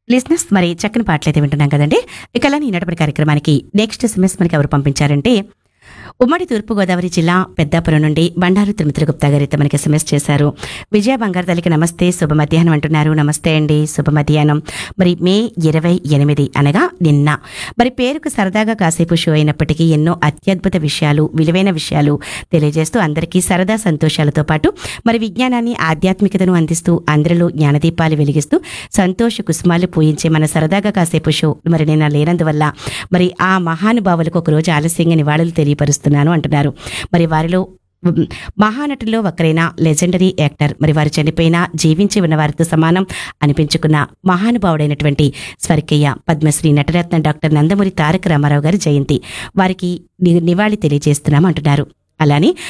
లిజినెస్ మరి చక్కని పాటలు అయితే వింటున్నాం కదండి ఇక అలానే ఈనాటి కార్యక్రమానికి నెక్స్ట్ ఎస్ఎంఎస్ మనకి ఎవరు పంపించారంటే ఉమ్మడి తూర్పుగోదావరి జిల్లా పెద్దాపురం నుండి బండారు తిరుమతి గుప్తా గారు అయితే మనకి ఎస్ఎంఎస్ చేశారు విజయ బంగారు తల్లికి నమస్తే శుభ మధ్యాహ్నం అంటున్నారు నమస్తే అండి శుభ మధ్యాహ్నం మరి మే ఇరవై ఎనిమిది అనగా నిన్న మరి పేరుకు సరదాగా కాసేపు షో అయినప్పటికీ ఎన్నో అత్యద్భుత విషయాలు విలువైన విషయాలు తెలియజేస్తూ అందరికీ సరదా సంతోషాలతో పాటు మరి విజ్ఞానాన్ని ఆధ్యాత్మికతను అందిస్తూ అందరిలో జ్ఞానదీపాలు వెలిగిస్తూ సంతోష కుసుమాలు పూయించే మన సరదాగా కాసేపు షో మరి నిన్న లేనందువల్ల మరి ఆ మహానుభావులకు ఒక రోజు ఆలస్యంగా నివాళులు తెలియపరుస్తున్నాను అంటున్నారు మరి వారిలో ఉమ్, మహానటుల్లో ఒకరైన లెజెండరీ యాక్టర్ మరి వారు చనిపోయినా జీవించి ఉన్న వారితో సమానం అనిపించుకున్న మహానుభావుడైనటువంటి స్వర్గయ్య పద్మశ్రీ నటరత్న డాక్టర్ నందమూరి తారక రామారావు గారి జయంతి వారికి ని- నివాళి తెలియజేస్తున్నాం అంటున్నారు అలానే